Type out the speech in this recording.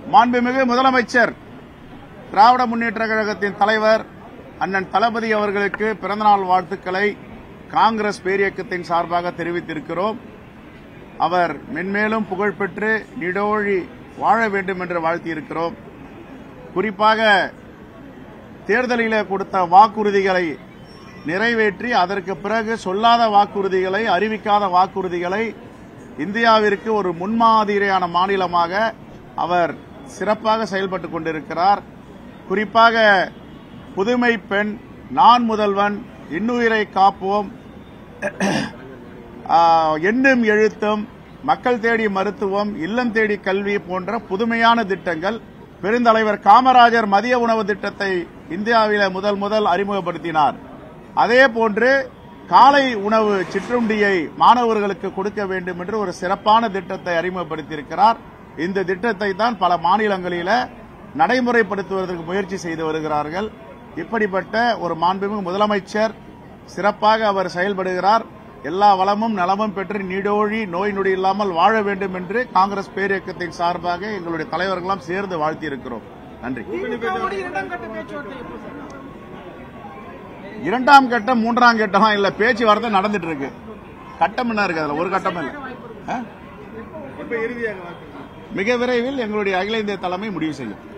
மாண்புமிகு முதலமைச்சர் திராவிட முன்னேற்ற கழகத்தின் தலைவர் அண்ணன் தளபதி அவர்களுக்கு பிறந்தநாள் வாழ்த்துக்களை காங்கிரஸ் பேரியக்கத்தின் சார்பாக தெரிவித்திருக்கிறோம் அவர் மென்மேலும் புகழ்பெற்று நீடோழி வாழ வேண்டும் என்று வாழ்த்தியிருக்கிறோம் குறிப்பாக தேர்தலில் கொடுத்த வாக்குறுதிகளை நிறைவேற்றி அதற்கு பிறகு சொல்லாத வாக்குறுதிகளை அறிவிக்காத வாக்குறுதிகளை இந்தியாவிற்கு ஒரு முன்மாதிரியான மாநிலமாக அவர் சிறப்பாக செயல்பட்டுக் கொண்டிருக்கிறார் குறிப்பாக புதுமை பெண் நான் முதல்வன் இன்னுயிரை காப்போம் ஆஹ், எண்ணும் எழுத்தும் மக்கள் தேடி மருத்துவம் இல்லம் தேடி கல்வி போன்ற புதுமையான திட்டங்கள் பெருந்தலைவர் காமராஜர் மதிய உணவு திட்டத்தை இந்தியாவில முதல் முதல் அறிமுகப்படுத்தினார் அதே போன்று காலை உணவு சிற்றுண்டியை மாணவர்களுக்கு கொடுக்க வேண்டும் என்று ஒரு சிறப்பான திட்டத்தை அறிமுகப்படுத்தியிருக்கிறார் இந்த திட்டத்தை தான் பல மாநிலங்களில நடைமுறைப்படுத்துவதற்கு முயற்சி செய்து வருகிறார்கள் இப்படிப்பட்ட ஒரு மாண்புமிகு முதலமைச்சர் சிறப்பாக அவர் செயல்படுகிறார் எல்லா வளமும் நலமும் பெற்று நீடோழி நோய் நொடி இல்லாமல் வாழ வேண்டும் என்று காங்கிரஸ் பேரியக்கத்தின் சார்பாக எங்களுடைய தலைவர்களாம் சேர்ந்து வாழ்த்தியிருக்கிறோம் நன்றி திமுகவோடு இரண்டாம் கட்ட பேச்சுவார்த்தை எப்போ சார் இரண்டாம் கட்டம் மூன்றாம் கட்டம்லாம் இல்ல பேச்சுவார்த்தை நடந்துட்டு இருக்கு கட்டம் என்ன இருக்கு அதுல ஒரு கட்டம் இல்ல ஆ? மிக விரைவில் எங்களுடைய அகில இந்திய தலைமை முடிவு செய்யும்